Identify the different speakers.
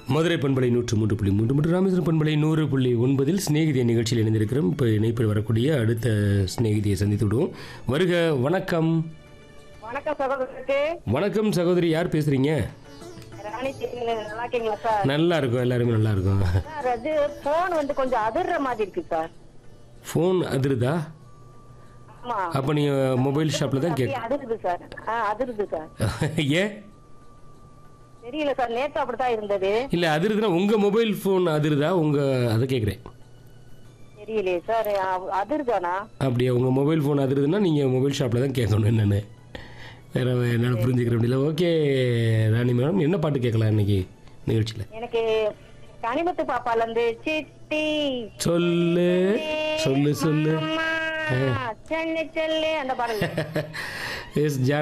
Speaker 1: மதுரை பண்பலை நூற்று மூன்று புள்ளி மூன்று மற்றும் ராமேஸ்வரம் பண்பலை நூறு புள்ளி ஒன்பதில் சிநேகிதிய நிகழ்ச்சியில் இணைந்திருக்கிறோம் இப்போ இணைப்பில் வரக்கூடிய அடுத்த சிநேகிதியை சந்தித்து விடுவோம் வருக வணக்கம்
Speaker 2: வணக்கம் சகோதரருக்கு
Speaker 1: வணக்கம் சகோதரி யார் பேசுறீங்க
Speaker 2: ராணி தேவியில நல்லா இருக்கீங்களா சார்
Speaker 1: நல்லா இருக்கும் எல்லாருமே நல்லா இருக்கும்
Speaker 2: சார் அது போன் வந்து கொஞ்சம் அதிர்ற மாதிரி இருக்கு சார்
Speaker 1: ஃபோன் அதிருதா
Speaker 2: ஆமா
Speaker 1: அப்போ நீங்கள் மொபைல் ஷாப்பில் தான்
Speaker 2: அப்படியே
Speaker 1: கேட்க
Speaker 2: அதிருது சார் ஆ அதிருது சார்
Speaker 1: ஏன்
Speaker 2: தெரியல சார் நேத்து அப்படித்தான் இருந்தது
Speaker 1: இல்லை அதிருதுன்னா உங்கள் மொபைல் ஃபோன் அதிருதா உங்கள் அதை கேட்குறேன்
Speaker 2: தெரியலையே சார் அ- அதிருதானா
Speaker 1: அப்படியே உங்கள் மொபைல் ஃபோன் அதிருதுன்னா நீங்கள் மொபைல் ஷாப்பில் தான் கேட்கணும் என்னென்னு வேற என்னால் புரிஞ்சுக்கிற முடியல ஓகே ராணி மேடம் என்ன பாட்டு கேட்கலாம் இன்னைக்கு நிகழ்ச்சியில்
Speaker 2: எனக்கு கனிமத்து பாப்பால இருந்து சிட்டி
Speaker 1: சொல்லு சொல்லு சொல்லு
Speaker 2: அம்மா, செல்லு செல்லு அந்த பாடல்
Speaker 1: எஸ் ஜான்